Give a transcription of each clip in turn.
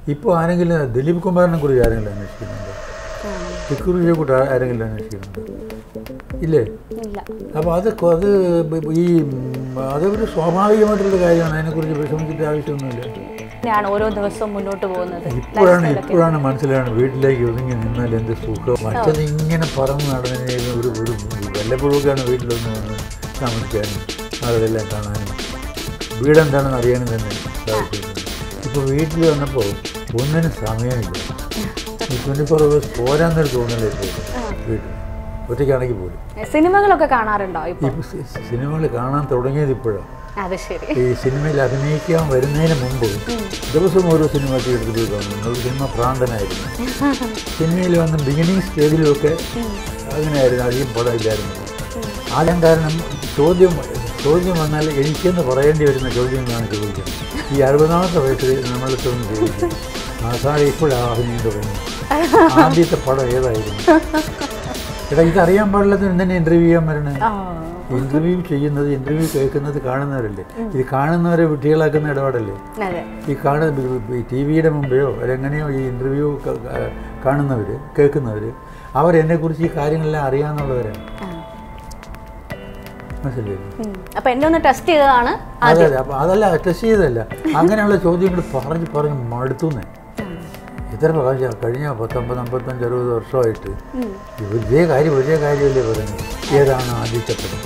ഇപ്പോൾ ആരെങ്കിലും ദിലീപ് കുമാറിനെ കുറിച്ച് ആരെങ്കിലും അന്വേഷിക്കുന്നുണ്ടോ ആ, സെക്യൂരിറ്റിയെ കൂട്ടി ആ- ആരെങ്കിലും അന്വേഷിക്കുന്നുണ്ടോ ഇല്ലേ ഇല്ല അപ്പോൾ അത് കൊ- അത് ബ- ഈ ഉം, അതൊരു സ്വാഭാവികമായിട്ടുള്ള കാര്യമാണ് അതിനെക്കുറിച്ച് വിഷമിച്ചിട്ട് ആവശ്യമൊന്നുമില്ല തന്നെയാണ് ഓരോ ദിവസവും മുന്നോട്ട് പോകുന്നത് ഇപ്പോഴാണ് ഇപ്പോഴാണ് മനസ്സിലാണ് വീട്ടിലേക്ക് ഒതുങ്ങി നിന്നാൽ എന്ത് സുഖം മറ്റത് ഇങ്ങനെ പറന്ന് നടന്നതിന് ഒരു ഒരു വല്ലപ്പോഴൊക്കെയാണ് വീട്ടിലൊന്ന് വന്ന് താമസിക്കാനും ആളുകളെല്ലാം കാണാനും വീടെന്താണെന്ന് അറിയാനും തന്നെ സാധിച്ചിട്ടുണ്ട് ഇപ്പോൾ വീട്ടിൽ വന്നപ്പോൾ ഒന്നിനും സമയമില്ല ഈ ട്വൻറ്റി ഫോർ അവേഴ്സ് പോരാന്നൊരു തോന്നലേ ഇപ്പോൾ വീട്ടിൽ ഒറ്റയ്ക്കാണെങ്കിൽ പോലും സിനിമകളൊക്കെ കാണാറുണ്ടോ ഇപ്പൊ ഈ സിനിമകൾ കാണാൻ തുടങ്ങിയത് ഇപ്പോഴാണ് അത് ശരി ഈ സിനിമയിൽ അഭിനയിക്കാൻ വരുന്നതിന് മുമ്പ് ദിവസം ഓരോ സിനിമ തിയേറ്ററിൽ പോയി കാണുന്നു ഒരു സിനിമ ഭ്രാന്തനായിരുന്നു സിനിമയിൽ വന്ന ബിഗിനിങ് സ്റ്റേജിലുമൊക്കെ അങ്ങനെയായിരുന്നു അധികം പടമില്ലായിരുന്നു ആദ്യം കാരണം ചോദ്യം ചോദ്യം വന്നാൽ എനിക്കെന്ന് പറയേണ്ടി വരുന്ന ചോദ്യങ്ങളാണ് ചോദിക്കുന്നത് ഈ അറുപതാമത്തെ വയസ്സിൽ നമ്മളൊന്ന് ചോദിക്കും ആ സാറേ ഇപ്പോഴാണ് അഭിനയം തുടങ്ങി ആദ്യത്തെ പടം ഏതായിരുന്നു എടാ ഇതറിയാൻ പാടില്ലാത്ത എന്തിനാ ഇൻ്റർവ്യൂ ചെയ്യാൻ വരണേ ആ ഇന്റർവ്യൂ ചെയ്യുന്നത് ഇന്റർവ്യൂ കേൾക്കുന്നത് കാണുന്നവരല്ലേ ഇത് കാണുന്നവരെ വിട്ടികളാക്കുന്ന ഇടപാടല്ലേ അതെ ഈ കാണുന്ന ടി വിയുടെ മുമ്പെയോ അല്ലെങ്ങനെയോ ഈ ഇന്റർവ്യൂ കാണുന്നവർ കേൾക്കുന്നവർ അവരെന്നെക്കുറിച്ച് ഈ കാര്യങ്ങളെല്ലാം അറിയാമെന്നുള്ളവരാണ് ആ. മനസ്സിലായില്ലേ ഉം. അപ്പൊ എന്നെ ഒന്ന് ടെസ്റ്റ് ചെയ്തതാണ് അതെ അതെ അപ്പോൾ അതല്ല ടെസ്റ്റ് ചെയ്തതല്ല അങ്ങനെയുള്ള ചോദ്യങ്ങൾ പറഞ്ഞ് പറഞ്ഞ് മടുത്തുന്നേ ഇത്ര പ്രാവശ്യം കഴിഞ്ഞ പത്തൊമ്പത് അമ്പത്തഞ്ച് അറുപത് വർഷമായിട്ട് ഉം. ഇതേ കാര്യം ഒരേ കാര്യമല്ലേ പറയുന്നത് ഏതാണ് ആദ്യത്തെ പടം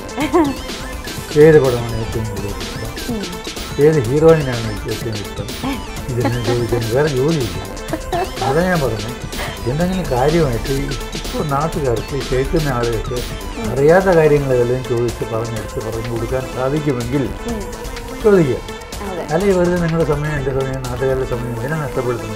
ഏത് പടമാണ് ഏറ്റവും കൂടുതൽ ഇഷ്ടം ഉം. ഏത് ഹീറോയിനാണ് ഏറ്റവും ഇഷ്ടം ഇതെന്നെ ചോദിക്കാൻ വേറെ ജോലിയില്ല അതാ ഞാൻ പറഞ്ഞു എന്തെങ്കിലും കാര്യമായിട്ട് ഇപ്പോൾ നാട്ടുകാർക്ക് കേൾക്കുന്ന ആളുകൾക്ക് അറിയാത്ത കാര്യങ്ങളെല്ലാം ചോദിച്ച് പറഞ്ഞെടുത്ത് പറഞ്ഞു കൊടുക്കാൻ സാധിക്കുമെങ്കിൽ ഉം. ചോദിക്കുക അതെ അല്ലെങ്കിൽ വെറുതെ നിങ്ങളുടെ സമയം എൻ്റെ സമയം നാട്ടുകാരുടെ സമയം എന്തിനാ നഷ്ടപ്പെടുത്തുന്നു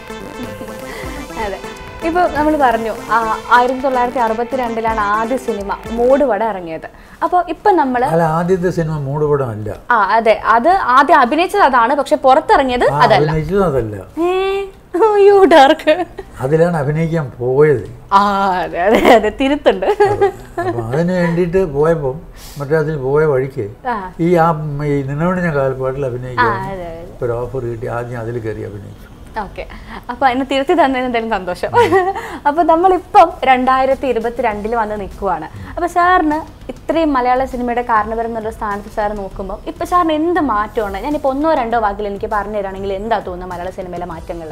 അതെ ഇപ്പൊ നമ്മൾ പറഞ്ഞു ആ, ആയിരത്തി തൊള്ളായിരത്തി അറുപത്തിരണ്ടിലാണ് ആദ്യ സിനിമ മൂടുപട ഇറങ്ങിയത് അപ്പോൾ ഇപ്പൊ നമ്മള് അല്ല ആദ്യത്തെ സിനിമ മൂടുപടം അല്ല ആ അതെ അത് ആദ്യം അഭിനയിച്ചത് അതാണ് പക്ഷെ പുറത്തിറങ്ങിയത് ആ അതല്ല അഭിനയിച്ചതും അതല്ല ഏ അയ്യോ ഡാർക്ക് അതിലാണ് അഭിനയിക്കാൻ പോയത് ആ അതെ അതെ അതെ തിരുത്തുണ്ട് അപ്പം അതിന് വേണ്ടിയിട്ട് പോയപ്പം മറ്റേ അതിൽ പോയ വഴിക്ക് ആ ഈ ആ ഈ നിന്നോട് ഞാൻ കാൽപ്പാട്ടിൽ ആ അഭിനയിക്കാൻ അതെ അതെ ഒരു ഓഫർ കിട്ടി ആദ്യം അതിൽ കയറി അഭിനയിച്ചു ഓക്കെ അപ്പൊ അതിനെ തിരുത്തി തന്നതിന് എന്തായാലും സന്തോഷം അപ്പൊ നമ്മളിപ്പം രണ്ടായിരത്തി ഇരുപത്തിരണ്ടിൽ വന്ന് നിൽക്കുവാണ് അപ്പൊ സാറിന് ഇത്രയും മലയാള സിനിമയുടെ കാരണവർ എന്നുള്ള സ്ഥാനത്ത് സാർ നോക്കുമ്പോൾ ഇപ്പൊ സാറിന് എന്ത് മാറ്റമാണ് ഞാനിപ്പോൾ ഒന്നോ രണ്ടോ വാക്കിൽ എനിക്ക് പറഞ്ഞു തരാണെങ്കിൽ എന്താ തോന്നുന്നത് മലയാള സിനിമയിലെ മാറ്റങ്ങൾ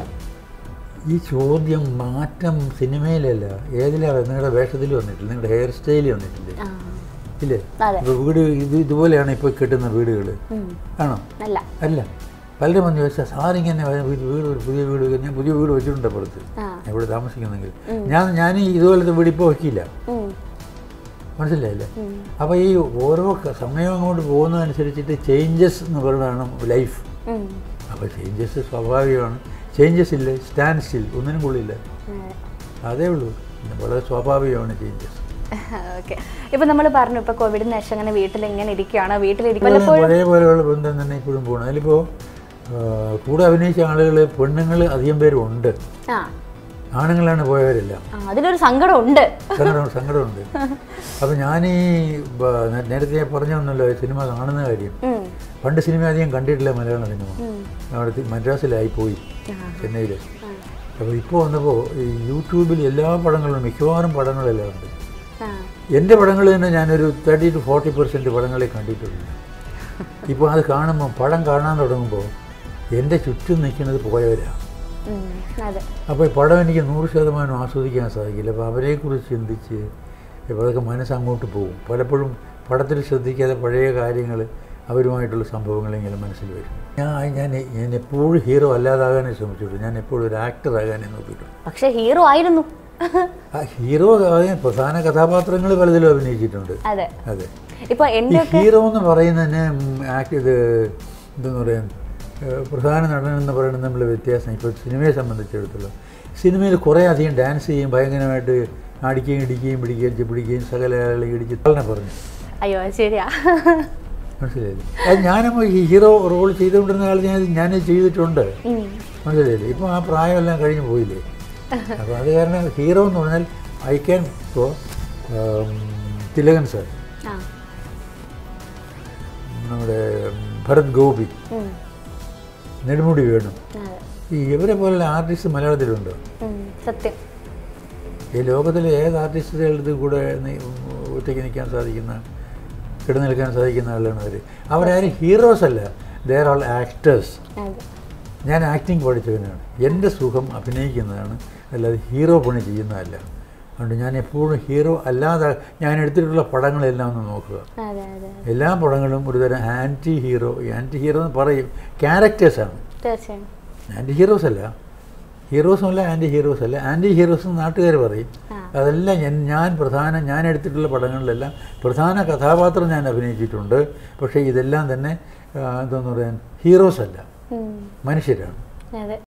ഈ ചോദ്യം മാറ്റം സിനിമയിലല്ല ഏതിലാ നിങ്ങളുടെ വേഷത്തിൽ വന്നിട്ടില്ല നിങ്ങളുടെ ഹെയർ സ്റ്റൈലിൽ വന്നിട്ടില്ലേ ഇല്ലേ അതെ ഇപ്പോൾ വീട് ഇത് ഇതുപോലെയാണ് ഇപ്പോൾ കിട്ടുന്ന വീടുകൾ ഉം. ആണോ അല്ല അല്ല പലരും വന്ന് ചോദിച്ചാൽ സാറിങ്ങനെ വീട് വീട് ഒരു പുതിയ വീട് വെക്കാൻ- ഞാൻ പുതിയ വീട് വെച്ചിട്ടുണ്ട് പുറത്ത് ആ എവിടെ താമസിക്കുന്നെങ്കിൽ ഞാൻ ഞാൻ ഈ ഇതുപോലത്തെ വീട് ഇപ്പോൾ വയ്ക്കില്ല ഉം. മനസ്സിലായില്ലേ ഉം. അപ്പോൾ ഈ ഓരോ ക- സമയം അങ്ങോട്ട് പോകുന്നതനുസരിച്ചിട്ട് ചേഞ്ചസ് എന്ന് പറയുന്നതാണ് ലൈഫ് ഉം. അപ്പോൾ ചേഞ്ചസ് സ്വാഭാവികമാണ് ചേഞ്ചസ് ഇല്ല സ്റ്റാൻഡ് സ്റ്റിൽ ഒന്നിനും കൊള്ളില്ല അതെ. അതേ ഉള്ളൂ പിന്നെ വളരെ സ്വാഭാവികമാണ് ചേഞ്ചസ് ഓക്കെ ഇപ്പൊ നമ്മൾ പറഞ്ഞു ഇപ്പൊ കോവിഡിന് ശേഷം അങ്ങനെ വീട്ടിൽ ഇങ്ങനെ ഇരിക്കുകയാണ് വീട്ടിലിരിക്കും വല്ലപ്പോഴും പഴയ പോലെയുള്ള ബന്ധം തന്നെ ഇപ്പോഴും പോകണം അതിലിപ്പോൾ കൂടെ അഭിനയിച്ച ആളുകൾ പെണ്ണുങ്ങൾ അധികം പേരും ഉണ്ട് ആ ആണുങ്ങളാണ് പോയവരെല്ലാം ആ, അതിലൊരു സങ്കടം ഉണ്ട് സങ്കടം സങ്കടമുണ്ട് അപ്പോൾ ഞാൻ ഈ ബ- നേ- നേരത്തെ ഞാൻ പറഞ്ഞു തന്നല്ലോ ഈ സിനിമ കാണുന്ന കാര്യം ഉം. പണ്ട് സിനിമ അധികം കണ്ടിട്ടില്ല മലയാള സിനിമ ഉം. അവിടെ തി- മദ്രാസിലായി പോയി ആ. ചെന്നൈയിൽ ആ. അപ്പോൾ ഇപ്പോൾ വന്നപ്പോൾ ഈ യൂട്യൂബിൽ എല്ലാ പടങ്ങളും മിക്കവാറും പടങ്ങളെല്ലാം ഉണ്ട് ആ. എൻ്റെ പടങ്ങൾ തന്നെ ഞാനൊരു തേർട്ടി ടു ഫോർട്ടി പെർസെൻറ്റ് പടങ്ങളെ കണ്ടിട്ടുള്ളൂ ഇപ്പോൾ അത് കാണുമ്പോൾ പടം കാണാൻ തുടങ്ങുമ്പോൾ എൻ്റെ ചുറ്റും നിൽക്കുന്നത് പോയവരാണ് ഉം. അതെ അപ്പോൾ ഈ പടം എനിക്ക് നൂറ് ശതമാനം ആസ്വദിക്കാൻ സാധിക്കില്ല അപ്പോൾ അവരെക്കുറിച്ച് ചിന്തിച്ച് ഇപ്പോൾ അതൊക്കെ മനസ്സങ്ങോട്ട് പോകും പലപ്പോഴും പടത്തിൽ ശ്രദ്ധിക്കാതെ പഴയ കാര്യങ്ങൾ അവരുമായിട്ടുള്ള സംഭവങ്ങൾ ഇങ്ങനെ മനസ്സിൽ വരും ഞാൻ ഞാൻ ഞാൻ എപ്പോഴും ഹീറോ അല്ലാതാകാനേ ശ്രമിച്ചിട്ടുള്ളൂ ഞാൻ എപ്പോഴും ഒരു ആക്ടർ ആകാനേ നോക്കിയിട്ടുള്ളൂ പക്ഷെ ഹീറോ ആയിരുന്നു ആ ഹീറോ ആകാൻ പ്രധാന കഥാപാത്രങ്ങൾ പലതിലും അഭിനയിച്ചിട്ടുണ്ട് അതെ അതെ ഇപ്പൊ ഈ എൻ്റെ ഹീറോ എന്ന് പറയുന്നതിന് ആക്ട് ഇത് എന്തെന്ന് പറയാൻ ഏഹ് പ്രധാന നടൻ എന്ന് പറയുന്നത് നമ്മൾ വ്യത്യാസം ഇപ്പോൾ സിനിമയെ സംബന്ധിച്ചിടത്തോളം സിനിമയിൽ കുറേ അധികം ഡാൻസ് ചെയ്യും ഭയങ്കരമായിട്ട് അടിക്കുകയും ഇടിക്കുകയും പിടിക്കുകയും പിടിക്കുകയും സകല ആളെ ഇടിച്ച് തന്നെ പറഞ്ഞു അയ്യോ അത് ശരിയാ മനസ്സിലായില്ലേ അത് ഞാനും ഈ ഹീറോ റോൾ ചെയ്തുകൊണ്ടിരുന്ന കാലത്ത് ഞാൻ ഞാനത് ചെയ്തിട്ടുണ്ട് ഉം. മനസ്സിലായില്ലേ ഇപ്പോൾ ആ പ്രായമെല്ലാം കഴിഞ്ഞ് പോയില്ലേ അപ്പോൾ അത് കാരണം ഹീറോ എന്ന് പറഞ്ഞാൽ ഐ ക്യാൻ ഇപ്പോൾ തിലകൻ സാർ ആ നമ്മുടെ ഭരത് ഗോപി ഉം. നെടുമുടി വേണു അതെ ഈ ഇവരെ പോലുള്ള ആർട്ടിസ്റ്റ് മലയാളത്തിലുണ്ട് ഉം, സത്യം ഈ ലോകത്തിലെ ഏത് ആർട്ടിസ്റ്റുകളുടെ കൂടെ നി- ഒറ്റയ്ക്ക് നിൽക്കാൻ സാധിക്കുന്ന കിടന്നു നിൽക്കാൻ സാധിക്കുന്ന ആളാണ് അവർ അവരാരും ഹീറോസ് അല്ല ദർ ആൾ ആക്ടേഴ്സ് അതെ ഞാൻ ആക്ടിങ് പഠിച്ചവനാണ് എൻ്റെ സുഖം അഭിനയിക്കുന്നതാണ് അല്ലാതെ ഹീറോ പണി ചെയ്യുന്നതല്ല അതുകൊണ്ട് ഞാൻ എപ്പോഴും ഹീറോ അല്ലാതെ ഞാൻ എടുത്തിട്ടുള്ള പടങ്ങളെല്ലാം ഒന്ന് നോക്കുക അതെ അതെ എല്ലാ പടങ്ങളും ഒരുതരം ആൻറ്റി ഹീറോ ആൻറ്റി ഹീറോ എന്ന് പറയും ക്യാരക്ടേഴ്സാണ് തീർച്ചയായും ആൻറ്റി ഹീറോസ് അല്ല ഹീറോസും അല്ല ആൻറ്റി ഹീറോസ് അല്ല ആൻറ്റി ഹീറോസ് എന്ന് നാട്ടുകാർ പറയും ആ. അതെല്ലാം ഞാൻ ഞാൻ പ്രധാന ഞാൻ എടുത്തിട്ടുള്ള പടങ്ങളിലെല്ലാം പ്രധാന കഥാപാത്രം ഞാൻ അഭിനയിച്ചിട്ടുണ്ട് പക്ഷേ ഇതെല്ലാം തന്നെ ആ, എന്താന്ന് പറയാൻ ഹീറോസ് അല്ല ഉം, മനുഷ്യരാണ് അതെ